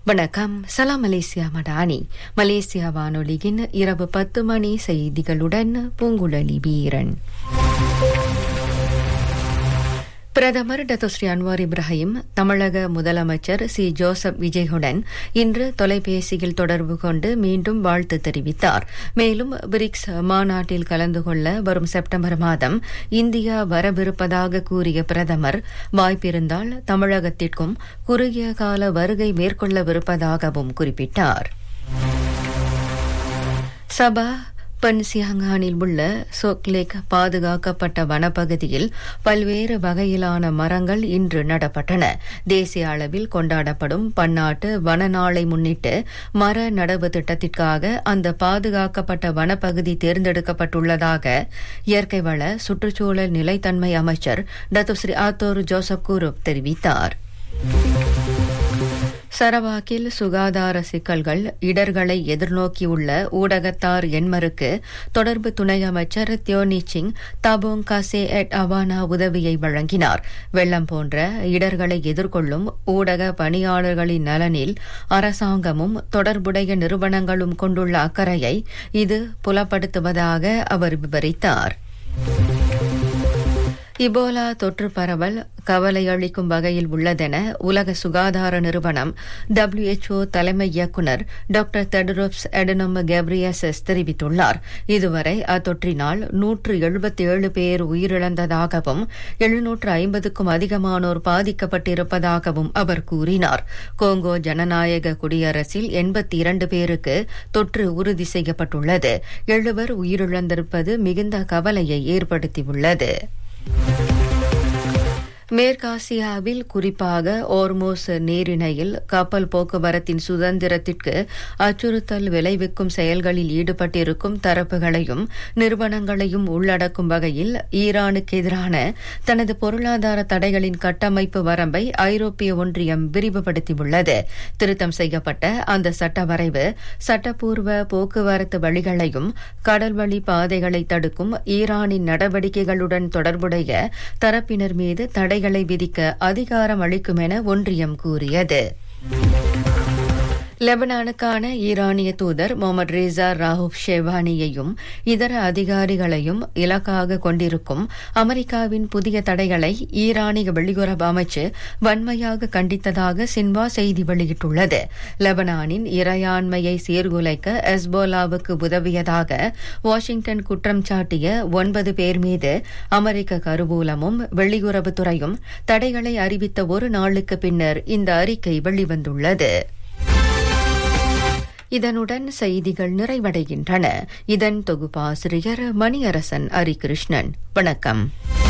வணக்கம் சலாம் Malaysia Madani Malaysia வானொலியின் இரவு பத்து மணி செய்திகளுடன் பூங்குழலி வீரன் பிரதமர் டத்தோஸ்ரீ அன்வார் இப்ராஹிம் தமிழக முதலமைச்சர் சி ஜோசப் விஜயுடன் இன்று தொலைபேசியில் தொடர்பு கொண்டு மீண்டும் வாழ்த்து தெரிவித்தார் மேலும் பிரிக்ஸ் மாநாட்டில் கலந்து கொள்ள வரும் செப்டம்பர் மாதம் இந்தியா வரவிருப்பதாக கூறிய பிரதமர் வாய்ப்பிருந்தால் தமிழகத்திற்கும் குறுகிய கால வருகை மேற்கொள்ளவிருப்பதாகவும் குறிப்பிட்டார் சபா பன்சியாங்கானில் உள்ள சோக்லேக் பாதுகாக்கப்பட்ட வனப்பகுதியில் பல்வேறு வகையிலான மரங்கள் இன்று நடப்பட்டன தேசிய அளவில் கொண்டாடப்படும் பன்னாட்டு வன நாளை முன்னிட்டு மர நடவு திட்டத்திற்காக அந்த பாதுகாக்கப்பட்ட வனப்பகுதி தேர்ந்தெடுக்கப்பட்டுள்ளதாக இயற்கை வள சுற்றுச்சூழல் நிலைத்தன்மை அமைச்சர் டத்துஸ்ரீ ஆத்தோர் ஜோசப் கூருப் தெரிவித்தார் சரவாக்கில் சுகாதார சிக்கல்கள் இடர்களை எதிர்நோக்கியுள்ள ஊடகத்தார் எண்மருக்கு தொடர்பு துணை அமைச்சர் தியோனி சிங் தபோங் கசே எட் அவானா உதவியை வழங்கினார் வெள்ளம் போன்ற இடர்களை எதிர்கொள்ளும் ஊடக பணியாளர்களின் நலனில் அரசாங்கமும் தொடர்புடைய நிறுவனங்களும் கொண்டுள்ள அக்கறையை இது புலப்படுத்துவதாக அவர் விவரித்தார் இபோலா தொற்று பரவல் கவலை அளிக்கும் வகையில் உள்ளதென உலக சுகாதார நிறுவனம் டபிள்யூஎச்ஓ தலைமை இயக்குநர் டாக்டர் தெடரோப்ஸ் எடனோம் கெப்ரியசஸ் தெரிவித்துள்ளார் இதுவரை அத்தொற்றினால் நூற்று எழுபத்தி ஏழு பேர் உயிரிழந்ததாகவும் எழுநூற்று ஐம்பதுக்கும் அதிகமானோர் பாதிக்கப்பட்டிருப்பதாகவும் அவர் கூறினார் கோங்கோ ஜனநாயக குடியரசில் எண்பத்தி இரண்டு பேருக்கு தொற்று உறுதி செய்யப்பட்டுள்ளது எழுவர் உயிரிழந்திருப்பது மிகுந்த கவலையை ஏற்படுத்தியுள்ளது மேற்காசியாவில் குறிப்பாக ஓர்மோஸ் நீரிணையில் கப்பல் போக்குவரத்தின் சுதந்திரத்திற்கு அச்சுறுத்தல் விளைவிக்கும் செயல்களில் ஈடுபட்டிருக்கும் தரப்புகளையும் நிறுவனங்களையும் உள்ளடக்கும் வகையில் ஈரானுக்கு எதிரான தனது பொருளாதார தடைகளின் கட்டமைப்பு வரம்பை ஐரோப்பிய ஒன்றியம் விரிவுபடுத்தியுள்ளது திருத்தம் செய்யப்பட்ட அந்த சட்ட வரைவு சட்டப்பூர்வ போக்குவரத்து வழிகளையும் கடல்வழி பாதைகளை தடுக்கும் ஈரானின் நடவடிக்கைகளுடன் தொடர்புடைய தரப்பினர் மீது தடை தடைகளை விதிக்க அதிகாரம் அளிக்கும் என ஒன்றியம் கூறியது லெபனானுக்கான ஈரானிய தூதர் முகமது ரேசா ராஹூப் ஷெவானியையும் இதர அதிகாரிகளையும் இலக்காக கொண்டிருக்கும் அமெரிக்காவின் புதிய தடைகளை ஈரானிய வெளியுறவு அமைச்சு வன்மையாக கண்டித்ததாக சின்வா செய்தி வெளியிட்டுள்ளது லெபனானின் இறையாண்மையை சீர்குலைக்க எஸ்போலாவுக்கு உதவியதாக வாஷிங்டன் குற்றம் சாட்டிய ஒன்பது பேர் மீது அமெரிக்க கருவூலமும் வெளியுறவுத்துறையும் தடைகளை அறிவித்த ஒரு நாளுக்கு பின்னர் இந்த அறிக்கை வெளிவந்துள்ளது இதனுடன் செய்திகள் நிறைவடைகின்றன இதன் தொகுப்பாசிரியர் மணியரசன் ஹரிகிருஷ்ணன் வணக்கம்